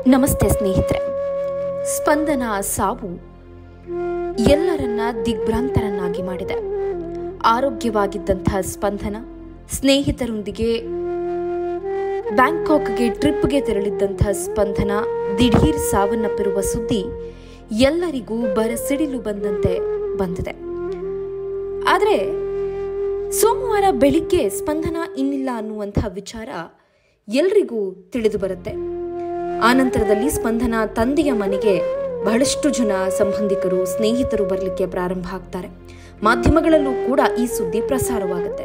ನಮಸ್ತೆ ಸ್ನೇಹಿತರೆ ಸ್ಪಂದನ ಸಾವು ಎಲ್ಲರನ್ನ ದಿಗ್ಭ್ರಾಂತರನ್ನಾಗಿ ಮಾಡಿದೆ ಆರೋಗ್ಯವಾಗಿದ್ದಂತಹ ಸ್ಪಂದನ ಸ್ನೇಹಿತರೊಂದಿಗೆ ಬ್ಯಾಂಕಾಕ್ಗೆ ಟ್ರಿಪ್ಗೆ ತೆರಳಿದ್ದಂತಹ ಸ್ಪಂದನ ದಿಢೀರ್ ಸಾವನ್ನಪ್ಪಿರುವ ಸುದ್ದಿ ಎಲ್ಲರಿಗೂ ಬರಸಿಡಿಲು ಬಂದಂತೆ ಬಂದಿದೆ ಆದರೆ ಸೋಮವಾರ ಬೆಳಿಗ್ಗೆ ಸ್ಪಂದನ ಇನ್ನಿಲ್ಲ ಅನ್ನುವಂತಹ ವಿಚಾರ ಎಲ್ರಿಗೂ ತಿಳಿದು ಬರುತ್ತೆ ಆನಂತರದಲ್ಲಿ ಸ್ಪಂದನ ತಂದೆಯ ಮನೆಗೆ ಬಹಳಷ್ಟು ಜನ ಸಂಬಂಧಿಕರು ಸ್ನೇಹಿತರು ಬರಲಿಕ್ಕೆ ಪ್ರಾರಂಭ ಆಗ್ತಾರೆ ಮಾಧ್ಯಮಗಳಲ್ಲೂ ಕೂಡ ಈ ಸುದ್ದಿ ಪ್ರಸಾರವಾಗುತ್ತೆ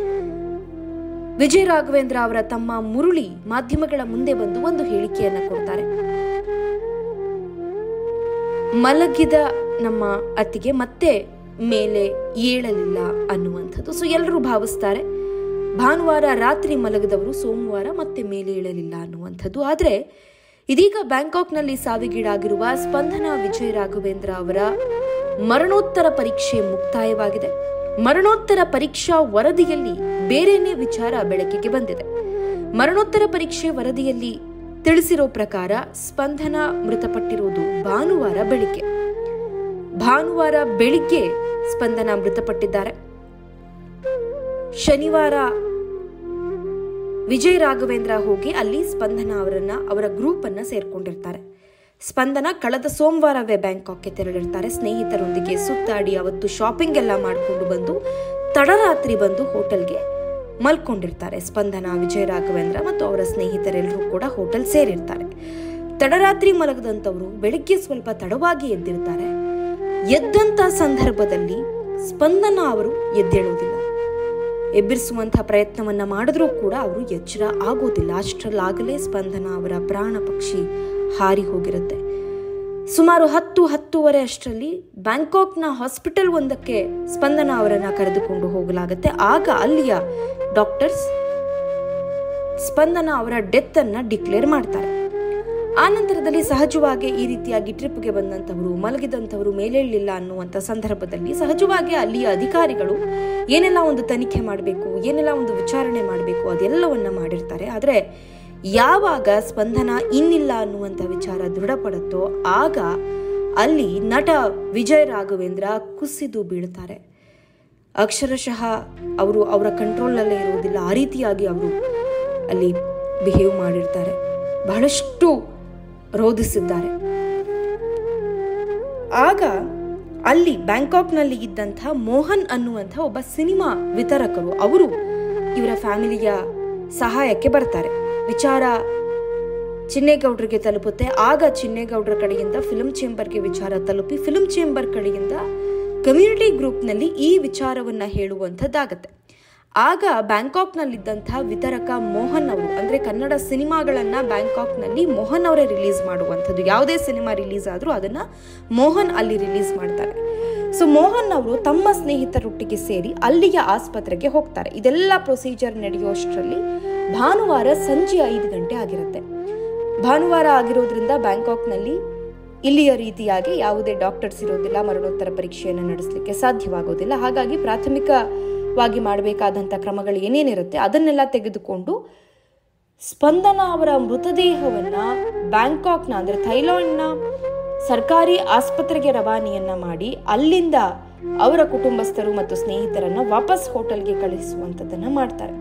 ವಿಜಯ ರಾಘವೇಂದ್ರ ಅವರ ತಮ್ಮ ಮುರುಳಿ ಮಾಧ್ಯಮಗಳ ಮುಂದೆ ಬಂದು ಒಂದು ಹೇಳಿಕೆಯನ್ನ ಕೊಡ್ತಾರೆ ಮಲಗಿದ ನಮ್ಮ ಅತ್ತಿಗೆ ಮತ್ತೆ ಮೇಲೆ ಏಳಲಿಲ್ಲ ಅನ್ನುವಂಥದ್ದು ಸೊ ಎಲ್ಲರೂ ಭಾವಿಸ್ತಾರೆ ಭಾನುವಾರ ರಾತ್ರಿ ಮಲಗಿದವರು ಸೋಮವಾರ ಮತ್ತೆ ಮೇಲೆ ಏಳಲಿಲ್ಲ ಅನ್ನುವಂಥದ್ದು ಆದರೆ ಇದೀಗ ಬ್ಯಾಂಕಾಕ್ನಲ್ಲಿ ಸಾವಿಗೀಡಾಗಿರುವ ಸ್ಪಂದನ ವಿಜಯ ರಾಘವೇಂದ್ರ ಅವರ ಮರಣೋತ್ತರ ಪರೀಕ್ಷೆ ಮುಕ್ತಾಯವಾಗಿದೆ ಮರಣೋತ್ತರ ಪರೀಕ್ಷಾ ವರದಿಯಲ್ಲಿ ಬೇರೆನೇ ವಿಚಾರ ಬೆಳಕಿಗೆ ಬಂದಿದೆ ಮರಣೋತ್ತರ ಪರೀಕ್ಷೆ ವರದಿಯಲ್ಲಿ ತಿಳಿಸಿರೋ ಪ್ರಕಾರ ಸ್ಪಂದನ ಮೃತಪಟ್ಟಿರುವುದು ಭಾನುವಾರ ಬೆಳಿಗ್ಗೆ ಭಾನುವಾರ ಬೆಳಿಗ್ಗೆ ಸ್ಪಂದನ ಮೃತಪಟ್ಟಿದ್ದಾರೆ ಶನಿವಾರ ವಿಜಯ್ ರಾಘವೇಂದ್ರ ಹೋಗಿ ಅಲ್ಲಿ ಸ್ಪಂದನ ಅವರನ್ನ ಅವರ ಗ್ರೂಪ್ ಅನ್ನ ಸೇರ್ಕೊಂಡಿರ್ತಾರೆ ಸ್ಪಂದನ ಕಳೆದ ಸೋಮವಾರವೇ ಬ್ಯಾಂಕಾಕ್ಗೆ ತೆರಳಿರ್ತಾರೆ ಸ್ನೇಹಿತರೊಂದಿಗೆ ಸುತ್ತಾಡಿ ಅವತ್ತು ಶಾಪಿಂಗ್ ಎಲ್ಲ ಮಾಡಿಕೊಂಡು ಬಂದು ತಡರಾತ್ರಿ ಬಂದು ಹೋಟೆಲ್ಗೆ ಮಲ್ಕೊಂಡಿರ್ತಾರೆ ಸ್ಪಂದನ ವಿಜಯ ರಾಘವೇಂದ್ರ ಮತ್ತು ಅವರ ಸ್ನೇಹಿತರೆಲ್ಲರೂ ಕೂಡ ಹೋಟೆಲ್ ಸೇರಿರ್ತಾರೆ ತಡರಾತ್ರಿ ಮಲಗದಂತವರು ಬೆಳಿಗ್ಗೆ ಸ್ವಲ್ಪ ತಡವಾಗಿ ಎದ್ದಿರ್ತಾರೆ ಎದ್ದಂತ ಸಂದರ್ಭದಲ್ಲಿ ಸ್ಪಂದನ ಅವರು ಎದ್ದೇಳೋದಿಲ್ಲ ಎಬ್ಬಿರಿಸುವಂತಹ ಪ್ರಯತ್ನವನ್ನ ಮಾಡಿದ್ರೂ ಕೂಡ ಅವರು ಎಚ್ಚರ ಆಗೋದಿಲ್ಲ ಅಷ್ಟರಲ್ಲಾಗಲೇ ಸ್ಪಂದನ ಅವರ ಪ್ರಾಣ ಪಕ್ಷಿ ಹಾರಿ ಹೋಗಿರುತ್ತೆ ಸುಮಾರು ಹತ್ತು ಹತ್ತೂವರೆ ಅಷ್ಟರಲ್ಲಿ ಬ್ಯಾಂಕಾಕ್ನ ಹಾಸ್ಪಿಟಲ್ ಒಂದಕ್ಕೆ ಸ್ಪಂದನ ಅವರನ್ನ ಕರೆದುಕೊಂಡು ಹೋಗಲಾಗುತ್ತೆ ಆಗ ಅಲ್ಲಿಯ ಡಾಕ್ಟರ್ಸ್ ಸ್ಪಂದನ ಅವರ ಡೆತ್ ಅನ್ನ ಡಿಕ್ಲೇರ್ ಮಾಡ್ತಾರೆ ಆ ನಂತರದಲ್ಲಿ ಸಹಜವಾಗಿ ಈ ರೀತಿಯಾಗಿ ಟ್ರಿಪ್ಗೆ ಬಂದಂಥವರು ಮಲಗಿದಂಥವರು ಮೇಲೇಳಲಿಲ್ಲ ಅನ್ನುವಂಥ ಸಂದರ್ಭದಲ್ಲಿ ಸಹಜವಾಗಿ ಅಲ್ಲಿಯ ಅಧಿಕಾರಿಗಳು ಏನೆಲ್ಲ ಒಂದು ತನಿಖೆ ಮಾಡಬೇಕು ಏನೆಲ್ಲ ಒಂದು ವಿಚಾರಣೆ ಮಾಡಬೇಕು ಅದೆಲ್ಲವನ್ನ ಮಾಡಿರ್ತಾರೆ ಆದರೆ ಯಾವಾಗ ಸ್ಪಂದನ ಇನ್ನಿಲ್ಲ ಅನ್ನುವಂಥ ವಿಚಾರ ದೃಢಪಡುತ್ತೋ ಆಗ ಅಲ್ಲಿ ನಟ ವಿಜಯ್ ರಾಘವೇಂದ್ರ ಕುಸಿದು ಬೀಳ್ತಾರೆ ಅಕ್ಷರಶಃ ಅವರು ಅವರ ಕಂಟ್ರೋಲ್ನಲ್ಲೇ ಇರುವುದಿಲ್ಲ ಆ ರೀತಿಯಾಗಿ ಅವರು ಅಲ್ಲಿ ಬಿಹೇವ್ ಮಾಡಿರ್ತಾರೆ ಬಹಳಷ್ಟು ರೋಧಿಸಿದ್ದಾರೆ ಆಗ ಅಲ್ಲಿ ಬ್ಯಾಂಕಾಕ್ನಲ್ಲಿ ಇದ್ದಂಥ ಮೋಹನ್ ಅನ್ನುವಂಥ ಒಬ್ಬ ಸಿನಿಮಾ ವಿತರಕರು ಅವರು ಇವರ ಫ್ಯಾಮಿಲಿಯ ಸಹಾಯಕ್ಕೆ ಬರ್ತಾರೆ ವಿಚಾರ ಚಿನ್ನೇಗೌಡರಿಗೆ ತಲುಪುತ್ತೆ ಆಗ ಚಿನ್ನೇಗೌಡರ ಕಡೆಯಿಂದ ಫಿಲ್ಮ್ ಚೇಂಬರ್ಗೆ ವಿಚಾರ ತಲುಪಿ ಫಿಲ್ಮ್ ಚೇಂಬರ್ ಕಡೆಯಿಂದ ಕಮ್ಯುನಿಟಿ ಗ್ರೂಪ್ನಲ್ಲಿ ಈ ವಿಚಾರವನ್ನ ಹೇಳುವಂಥದ್ದಾಗತ್ತೆ ಆಗ ಬ್ಯಾಂಕಾಕ್ನಲ್ಲಿದ್ದಂತಹ ವಿತರಕ ಮೋಹನ್ ಅವರು ಅಂದ್ರೆ ಕನ್ನಡ ಸಿನಿಮಾಗಳನ್ನ ಬ್ಯಾಂಕಾಕ್ನಲ್ಲಿ ಮೋಹನ್ ಅವರೇ ರಿಲೀಸ್ ಮಾಡುವಂಥದ್ದು ಯಾವುದೇ ಸಿನಿಮಾ ರಿಲೀಸ್ ಆದರೂ ಅದನ್ನ ಮೋಹನ್ ಅಲ್ಲಿ ರಿಲೀಸ್ ಮಾಡ್ತಾರೆ ಸೊ ಮೋಹನ್ ಅವರು ತಮ್ಮ ಸ್ನೇಹಿತರೊಟ್ಟಿಗೆ ಸೇರಿ ಅಲ್ಲಿಯ ಆಸ್ಪತ್ರೆಗೆ ಹೋಗ್ತಾರೆ ಇದೆಲ್ಲ ಪ್ರೊಸೀಜರ್ ನಡೆಯುವಷ್ಟರಲ್ಲಿ ಭಾನುವಾರ ಸಂಜೆ ಐದು ಗಂಟೆ ಆಗಿರುತ್ತೆ ಭಾನುವಾರ ಆಗಿರೋದ್ರಿಂದ ಬ್ಯಾಂಕಾಕ್ನಲ್ಲಿ ಇಲ್ಲಿಯ ರೀತಿಯಾಗಿ ಯಾವುದೇ ಡಾಕ್ಟರ್ಸ್ ಇರೋದಿಲ್ಲ ಮರಣೋತ್ತರ ಪರೀಕ್ಷೆಯನ್ನು ನಡೆಸಲಿಕ್ಕೆ ಸಾಧ್ಯವಾಗೋದಿಲ್ಲ ಹಾಗಾಗಿ ಪ್ರಾಥಮಿಕವಾಗಿ ಮಾಡಬೇಕಾದಂಥ ಕ್ರಮಗಳು ಏನೇನಿರುತ್ತೆ ಅದನ್ನೆಲ್ಲ ತೆಗೆದುಕೊಂಡು ಸ್ಪಂದನ ಅವರ ಮೃತದೇಹವನ್ನ ಬ್ಯಾಂಕಾಕ್ನ ಅಂದ್ರೆ ಥೈಲಾಂಡ್ನ ಸರ್ಕಾರಿ ಆಸ್ಪತ್ರೆಗೆ ರವಾನೆಯನ್ನ ಮಾಡಿ ಅಲ್ಲಿಂದ ಅವರ ಕುಟುಂಬಸ್ಥರು ಮತ್ತು ಸ್ನೇಹಿತರನ್ನ ವಾಪಸ್ ಹೋಟೆಲ್ಗೆ ಕಳುಹಿಸುವಂಥದ್ದನ್ನ ಮಾಡ್ತಾರೆ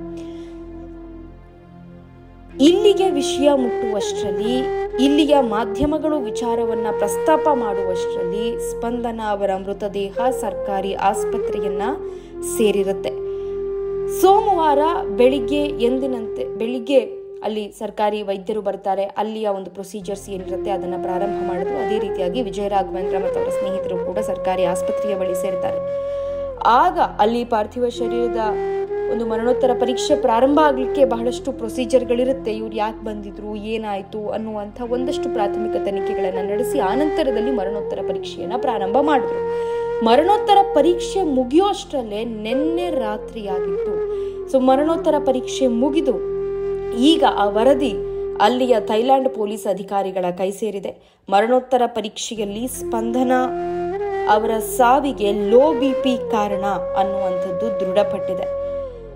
ಇಲ್ಲಿಗೆ ವಿಷಯ ಮುಟ್ಟುವಷ್ಟರಲ್ಲಿ ಇಲ್ಲಿಯ ಮಾಧ್ಯಮಗಳು ವಿಚಾರವನ್ನ ಪ್ರಸ್ತಾಪ ಮಾಡುವಷ್ಟರಲ್ಲಿ ಸ್ಪಂದನ ಅವರ ಮೃತದೇಹ ಸರ್ಕಾರಿ ಆಸ್ಪತ್ರೆಯನ್ನ ಸೇರಿರುತ್ತೆ ಸೋಮವಾರ ಬೆಳಿಗ್ಗೆ ಎಂದಿನಂತೆ ಬೆಳಿಗ್ಗೆ ಅಲ್ಲಿ ಸರ್ಕಾರಿ ವೈದ್ಯರು ಬರ್ತಾರೆ ಅಲ್ಲಿಯ ಒಂದು ಪ್ರೊಸೀಜರ್ಸ್ ಏನಿರುತ್ತೆ ಅದನ್ನ ಪ್ರಾರಂಭ ಮಾಡಿದ್ರು ಅದೇ ರೀತಿಯಾಗಿ ವಿಜಯ ರಾಘವೇಂದ್ರ ಮತ್ತು ಅವರ ಸ್ನೇಹಿತರು ಕೂಡ ಸರ್ಕಾರಿ ಆಸ್ಪತ್ರೆಯ ಬಳಿ ಸೇರ್ತಾರೆ ಆಗ ಅಲ್ಲಿ ಪಾರ್ಥಿವ ಶರೀರದ ಒಂದು ಮರಣೋತ್ತರ ಪರೀಕ್ಷೆ ಪ್ರಾರಂಭ ಆಗಲಿಕ್ಕೆ ಬಹಳಷ್ಟು ಪ್ರೊಸೀಜರ್ಗಳಿರುತ್ತೆ ಇವ್ರು ಯಾಕೆ ಬಂದಿದ್ರು ಏನಾಯ್ತು ಅನ್ನುವಂಥ ಒಂದಷ್ಟು ಪ್ರಾಥಮಿಕ ತನಿಖೆಗಳನ್ನು ನಡೆಸಿ ಆನಂತರದಲ್ಲಿ ಮರಣೋತ್ತರ ಪರೀಕ್ಷೆಯನ್ನ ಪ್ರಾರಂಭ ಮಾಡಿದ್ರು ಮರಣೋತ್ತರ ಪರೀಕ್ಷೆ ಮುಗಿಯೋಷ್ಟರಲ್ಲೇ ನಿನ್ನೆ ರಾತ್ರಿ ಆಗಿತ್ತು ಸೊ ಮರಣೋತ್ತರ ಪರೀಕ್ಷೆ ಮುಗಿದು ಈಗ ಆ ವರದಿ ಅಲ್ಲಿಯ ಥೈಲ್ಯಾಂಡ್ ಪೊಲೀಸ್ ಅಧಿಕಾರಿಗಳ ಕೈ ಸೇರಿದೆ ಮರಣೋತ್ತರ ಪರೀಕ್ಷೆಯಲ್ಲಿ ಸ್ಪಂದನ ಅವರ ಸಾವಿಗೆ ಲೋ ಬಿ ಪಿ ಕಾರಣ ಅನ್ನುವಂಥದ್ದು ದೃಢಪಟ್ಟಿದೆ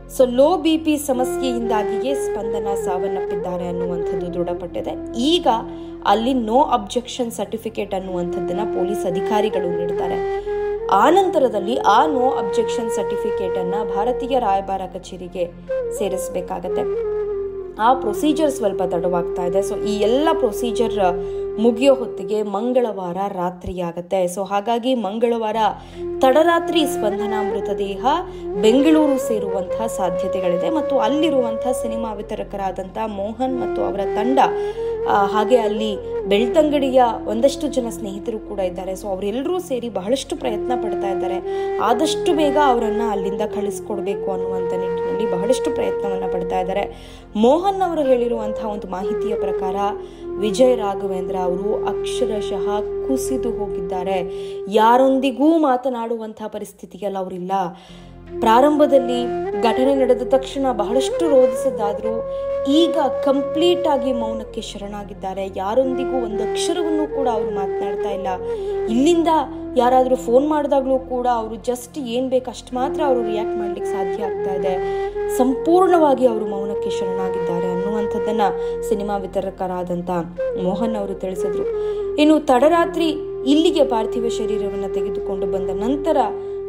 ಸೊ ಲೋ ಬಿ ಪಿ ಸಮಸ್ಯೆಯಿಂದಾಗಿಯೇ ಸ್ಪಂದನ ಸಾವನ್ನಪ್ಪಿದ್ದಾರೆ ಅನ್ನುವಂಥದ್ದು ದೃಢಪಟ್ಟಿದೆ ಈಗ ಅಲ್ಲಿ ನೋ ಅಬ್ಜೆಕ್ಷನ್ ಸರ್ಟಿಫಿಕೇಟ್ ಅನ್ನುವಂಥದ್ದನ್ನ ಪೊಲೀಸ್ ಅಧಿಕಾರಿಗಳು ನೀಡ್ತಾರೆ ಆ ನಂತರದಲ್ಲಿ ಆ ನೋ ಅಬ್ಜೆಕ್ಷನ್ ಸರ್ಟಿಫಿಕೇಟ್ ಅನ್ನ ಭಾರತೀಯ ರಾಯಭಾರ ಕಚೇರಿಗೆ ಸೇರಿಸಬೇಕಾಗತ್ತೆ ಆ ಪ್ರೊಸೀಜರ್ ಸ್ವಲ್ಪ ತಡವಾಗ್ತಾ ಇದೆ ಸೊ ಈ ಎಲ್ಲ ಪ್ರೊಸೀಜರ್ ಮುಗಿಯೋ ಹೊತ್ತಿಗೆ ಮಂಗಳವಾರ ರಾತ್ರಿ ಆಗತ್ತೆ ಸೊ ಹಾಗಾಗಿ ಮಂಗಳವಾರ ತಡರಾತ್ರಿ ಸ್ಪಂದನ ಮೃತದೇಹ ಬೆಂಗಳೂರು ಸೇರುವಂತಹ ಸಾಧ್ಯತೆಗಳಿದೆ ಮತ್ತು ಅಲ್ಲಿರುವಂತಹ ಸಿನಿಮಾ ವಿತರಕರಾದಂತಹ ಮೋಹನ್ ಮತ್ತು ಅವರ ತಂಡ ಆ, ಹಾಗೆ ಅಲ್ಲಿ ಬೆಳ್ತಂಗಡಿಯ ಒಂದಷ್ಟು ಜನ ಸ್ನೇಹಿತರು ಕೂಡ ಇದ್ದಾರೆ ಸೊ ಅವರೆಲ್ಲರೂ ಸೇರಿ ಬಹಳಷ್ಟು ಪ್ರಯತ್ನ ಪಡ್ತಾ ಇದ್ದಾರೆ ಆದಷ್ಟು ಬೇಗ ಅವರನ್ನ ಅಲ್ಲಿಂದ ಕಳಿಸ್ಕೊಡ್ಬೇಕು ಅನ್ನುವಂಥ ನಿಟ್ಟಿನಲ್ಲಿ ಬಹಳಷ್ಟು ಪ್ರಯತ್ನವನ್ನ ಪಡ್ತಾ ಇದ್ದಾರೆ ಮೋಹನ್ ಅವರು ಹೇಳಿರುವಂತಹ ಒಂದು ಮಾಹಿತಿಯ ಪ್ರಕಾರ ವಿಜಯ್ ರಾಘವೇಂದ್ರ ಅವರು ಅಕ್ಷರಶಃ ಕುಸಿದು ಹೋಗಿದ್ದಾರೆ ಯಾರೊಂದಿಗೂ ಮಾತನಾಡುವಂತಹ ಪರಿಸ್ಥಿತಿಯಲ್ಲಿ ಅವರಿಲ್ಲ ಪ್ರಾರಂಭದಲ್ಲಿ ಘಟನೆ ನಡೆದ ತಕ್ಷಣ ಬಹಳಷ್ಟು ರೋಧಿಸದಾದರೂ ಈಗ ಕಂಪ್ಲೀಟ್ ಆಗಿ ಮೌನಕ್ಕೆ ಶರಣಾಗಿದ್ದಾರೆ ಯಾರೊಂದಿಗೂ ಒಂದು ಅಕ್ಷರವನ್ನು ಕೂಡ ಅವರು ಮಾತನಾಡ್ತಾ ಇಲ್ಲ ಇಲ್ಲಿಂದ ಯಾರಾದರೂ ಫೋನ್ ಮಾಡಿದಾಗಲೂ ಕೂಡ ಅವರು ಜಸ್ಟ್ ಏನು ಬೇಕು ಅಷ್ಟು ಮಾತ್ರ ಅವರು ರಿಯಾಕ್ಟ್ ಮಾಡ್ಲಿಕ್ಕೆ ಸಾಧ್ಯ ಆಗ್ತಾ ಇದೆ ಸಂಪೂರ್ಣವಾಗಿ ಅವರು ಮೌನಕ್ಕೆ ಶರಣಾಗಿದ್ದಾರೆ ಅನ್ನುವಂಥದ್ದನ್ನ ಸಿನಿಮಾ ವಿತರಕರಾದಂಥ ಮೋಹನ್ ಅವರು ತಿಳಿಸಿದ್ರು ಇನ್ನು ತಡರಾತ್ರಿ ಇಲ್ಲಿಗೆ ಪಾರ್ಥಿವ ಶರೀರವನ್ನು ತೆಗೆದುಕೊಂಡು ಬಂದ ನಂತರ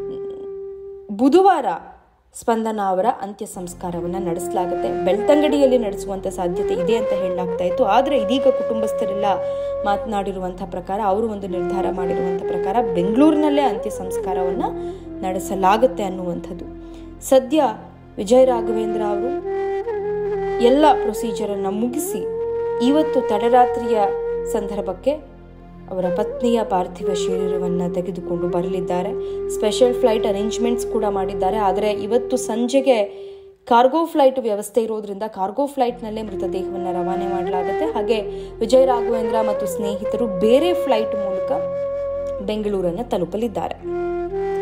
ಬುಧವಾರ ಸ್ಪಂದನ ಅವರ ಅಂತ್ಯ ಸಂಸ್ಕಾರವನ್ನು ನಡೆಸಲಾಗುತ್ತೆ ಬೆಳ್ತಂಗಡಿಯಲ್ಲಿ ನಡೆಸುವಂಥ ಸಾಧ್ಯತೆ ಇದೆ ಅಂತ ಹೇಳಲಾಗ್ತಾ ಇತ್ತು ಆದರೆ ಇದೀಗ ಕುಟುಂಬಸ್ಥರೆಲ್ಲ ಮಾತನಾಡಿರುವಂಥ ಪ್ರಕಾರ ಅವರು ಒಂದು ನಿರ್ಧಾರ ಮಾಡಿರುವಂಥ ಪ್ರಕಾರ ಬೆಂಗಳೂರಿನಲ್ಲೇ ಅಂತ್ಯ ಸಂಸ್ಕಾರವನ್ನು ನಡೆಸಲಾಗುತ್ತೆ ಅನ್ನುವಂಥದ್ದು ಸದ್ಯ ವಿಜಯ್ ರಾಘವೇಂದ್ರ ಅವರು ಎಲ್ಲ ಪ್ರೊಸೀಜರನ್ನು ಮುಗಿಸಿ ಇವತ್ತು ತಡರಾತ್ರಿಯ ಸಂದರ್ಭಕ್ಕೆ ಅವರ ಪತ್ನಿಯ ಪಾರ್ಥಿವ ಶರೀರವನ್ನು ತೆಗೆದುಕೊಂಡು ಬರಲಿದ್ದಾರೆ ಸ್ಪೆಷಲ್ ಫ್ಲೈಟ್ ಅರೇಂಜ್ಮೆಂಟ್ಸ್ ಕೂಡ ಮಾಡಿದ್ದಾರೆ ಆದರೆ ಇವತ್ತು ಸಂಜೆಗೆ ಕಾರ್ಗೋ ಫ್ಲೈಟ್ ವ್ಯವಸ್ಥೆ ಇರೋದ್ರಿಂದ ಕಾರ್ಗೋ ಫ್ಲೈಟ್ನಲ್ಲೇ ಮೃತದೇಹವನ್ನು ರವಾನೆ ಮಾಡಲಾಗುತ್ತೆ ಹಾಗೆ ವಿಜಯ್ ರಾಘವೇಂದ್ರ ಮತ್ತು ಸ್ನೇಹಿತರು ಬೇರೆ ಫ್ಲೈಟ್ ಮೂಲಕ ಬೆಂಗಳೂರನ್ನು ತಲುಪಲಿದ್ದಾರೆ